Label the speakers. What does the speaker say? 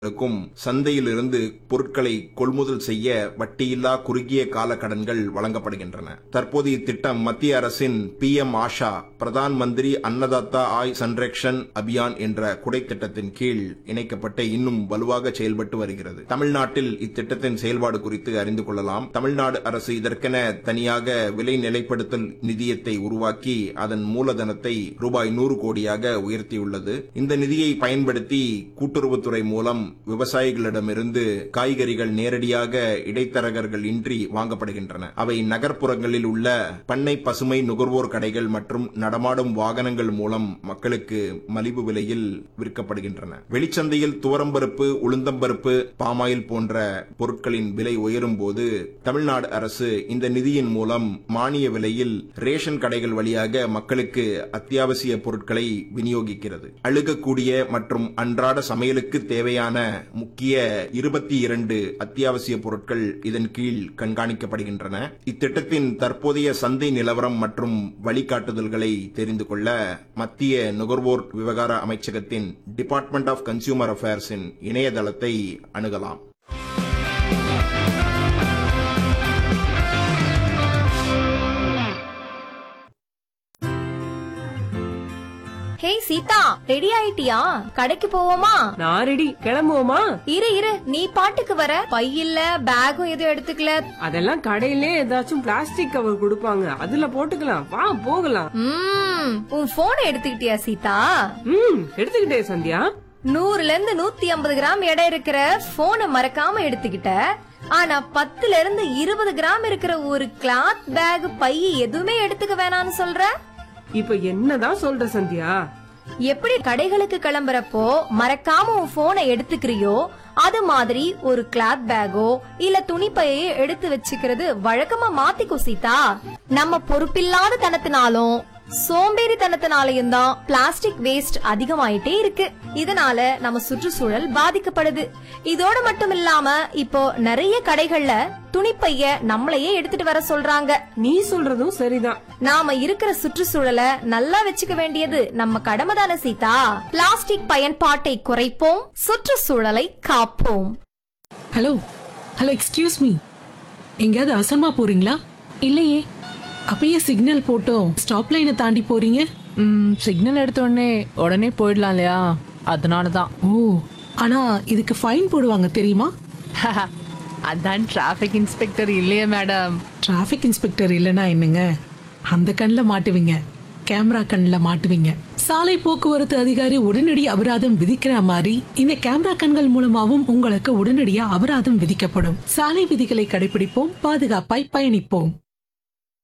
Speaker 1: க்கும் சந்தையிலிருந்து பொருட்களை கொள்முதல் செய்ய வட்டியில்லா குறுகிய கால கடன்கள் வழங்கப்படுகின்றன தற்போது இத்திட்டம் மத்திய அரசின் பி எம் ஆஷா பிரதான் மந்திரி அன்னதாத்தா ஆய் சன்ரக்ஷன் அபியான் என்ற குடை திட்டத்தின் கீழ் இணைக்கப்பட்டு இன்னும் வலுவாக செயல்பட்டு வருகிறது தமிழ்நாட்டில் இத்திட்டத்தின் செயல்பாடு குறித்து அறிந்து கொள்ளலாம் தமிழ்நாடு அரசு இதற்கென தனியாக விலை நிலைப்படுத்தல் நிதியத்தை உருவாக்கி அதன் மூலதனத்தை ரூபாய் நூறு கோடியாக உயர்த்தியுள்ளது இந்த நிதியை பயன்படுத்தி கூட்டுறவுத்துறை மூலம் விவசாயிகளிடமிருந்து காய்கறிகள் நேரடியாக இடைத்தரகர்கள் இன்றி வாங்கப்படுகின்றன அவை நகர்ப்புறங்களில் உள்ள பண்ணை பசுமை நுகர்வோர் கடைகள் மற்றும் நடமாடும் வாகனங்கள் மூலம் மக்களுக்கு மலிவு விலையில் விற்கப்படுகின்றன வெளிச்சந்தையில் துவரம்பருப்பு உளுந்தம்பருப்பு பாமாயில் போன்ற பொருட்களின் விலை உயரும் போது தமிழ்நாடு அரசு இந்த நிதியின் மூலம் மானிய விலையில் ரேஷன் கடைகள் வழியாக மக்களுக்கு அத்தியாவசிய பொருட்களை விநியோகிக்கிறது அழுகக்கூடிய மற்றும் அன்றாட சமையலுக்கு தேவையான முக்கிய இருபத்தி இரண்டு அத்தியாவசிய பொருட்கள் இதன் கீழ் கண்காணிக்கப்படுகின்றன இத்திட்டத்தின் தற்போதைய சந்தை நிலவரம் மற்றும் வழிகாட்டுதல்களை தெரிந்து கொள்ள மத்திய நுகர்வோர் விவகார அமைச்சகத்தின் டிபார்ட்மெண்ட் ஆஃப் கன்சியூமர் அஃபேர்ஸின் இணையதளத்தை அணுகலாம்
Speaker 2: ஹே சீதா ரெடி ஆயிட்டியா கடைக்கு போவோமா
Speaker 3: நான் ரெடி கிளம்புவோமா
Speaker 2: இரு இரு நீ பாட்டுக்கு வர பையில்ல பேகும் எதுவும் எடுத்துக்கல
Speaker 3: அதெல்லாம் கடையிலே ஏதாச்சும் பிளாஸ்டிக் கவர் கொடுப்பாங்க அதுல போட்டுக்கலாம் வா போகலாம்
Speaker 2: ம் உன் போன் எடுத்துக்கிட்டியா சீதா
Speaker 3: ம் எடுத்துக்கிட்டே சந்தியா
Speaker 2: நூறுல இருந்து நூத்தி ஐம்பது கிராம் எடை இருக்கிற போனை மறக்காம எடுத்துக்கிட்ட ஆனா பத்துல இருந்து இருபது கிராம் இருக்கிற ஒரு கிளாத் பேக் பை எதுவுமே எடுத்துக்க வேணாம்னு சொல்ற
Speaker 3: இப்ப என்னதான் சொல்ற சந்தியா
Speaker 2: எப்படி கடைகளுக்கு கிளம்புறப்போ மறக்காம உன் போனை எடுத்துக்கிறியோ அது மாதிரி ஒரு கிளாத் பேக்கோ இல்ல துணிப்பையோ எடுத்து வச்சுக்கிறது வழக்கமா மாத்திக்கோ சீதா நம்ம பொறுப்பில்லாத தனத்தினாலும் சோம்பேறித்தனத்தினாலையும் தான் பிளாஸ்டிக் வேஸ்ட் அதிகமாயிட்டே இருக்கு இதனால நம்ம சுற்றுச்சூழல் பாதிக்கப்படுது இதோட மட்டும் இல்லாம இப்போ நிறைய கடைகள்ல துணிப்பைய நம்மளையே எடுத்துட்டு வர சொல்றாங்க
Speaker 3: நீ சொல்றதும் சரிதான்
Speaker 2: நாம இருக்கிற சுற்றுச்சூழலை நல்லா வச்சுக்க வேண்டியது நம்ம கடமை தானே சீதா பிளாஸ்டிக் பயன்பாட்டை குறைப்போம் சுற்றுச்சூழலை காப்போம்
Speaker 4: ஹலோ ஹலோ எக்ஸ்கியூஸ் மீ எங்கேயாவது அவசரமா போறீங்களா
Speaker 5: இல்லையே
Speaker 4: அப்பயே சிக்னல் போட்டோம் ஸ்டாப் லைனை தாண்டி போறீங்க
Speaker 5: ம் சிக்னல் எடுத்த உடனே உடனே போயிடலாம் இல்லையா அதனால தான்
Speaker 4: ஓ ஆனா இதுக்கு ஃபைன் போடுவாங்க தெரியுமா
Speaker 5: அதான் டிராஃபிக் இன்ஸ்பெக்டர் இல்லையே மேடம்
Speaker 4: டிராஃபிக் இன்ஸ்பெக்டர் இல்லைன்னா என்னங்க அந்த கண்ணில் மாட்டுவீங்க கேமரா கண்ணில் மாட்டுவீங்க சாலை போக்குவரத்து அதிகாரி உடனடி அபராதம் விதிக்கிற மாதிரி இந்த கேமரா கண்கள் மூலமாவும் உங்களுக்கு உடனடியா அபராதம் விதிக்கப்படும் சாலை விதிகளை கடைபிடிப்போம் பாதுகாப்பாய் பயணிப்போம்